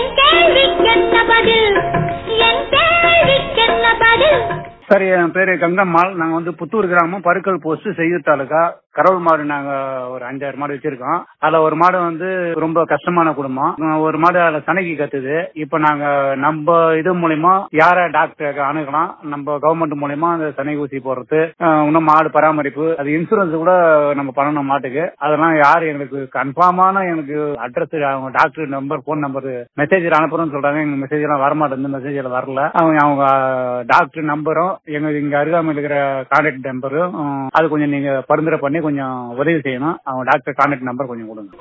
என் கேள்விக்கென்ன பதில் என் கேள்விக்கென்ன பதில் சார் என் பேரு கங்கம்மாள் நாங்க வந்து புத்தூர் கிராமம் பருக்கல் போஸ்ட் செய்யூர் தாலுகா கரவல் மாடு நாங்க ஒரு அஞ்சாறு மாடு வச்சிருக்கோம் அதுல ஒரு மாடு வந்து ரொம்ப கஷ்டமான குடும்பம் உம், ஒரு மாடு அதுல சனைக்கு கத்துது இப்ப நாங்க நம்ம இது மூலியமா யார டாக்டர் அணுகலாம் நம்ம கவர்மெண்ட் மூலியமா அந்த சனை ஊசி போடுறது அஹ், இன்னும் மாடு பராமரிப்பு அது இன்சூரன்ஸ் கூட நம்ம பண்ணணும் மாட்டுக்கு அதெல்லாம் யாரு எங்களுக்கு கன்ஃபார்மான எனக்கு அட்ரஸ் அவங்க doctor number phone number message அனுப்புறோம்னு சொல்றாங்க எங்க மெசேஜ் எல்லாம் வரமாட்டேங்குது மெசேஜ் எல்லாம் வரல அவங்க அவங்க டாக்டர் நம்பரும் எங்க இங்க அருகாமையில் இருக்கிற கான்டாக்ட் நம்பரும் அது கொஞ்சம் நீங்க பரிந்துரை பண்ணி கொஞ்சம் உதவி செய்யணும் அவங்க டாக்டர் கான்டாக்ட் நம்பர் கொஞ்சம் கொடுங்க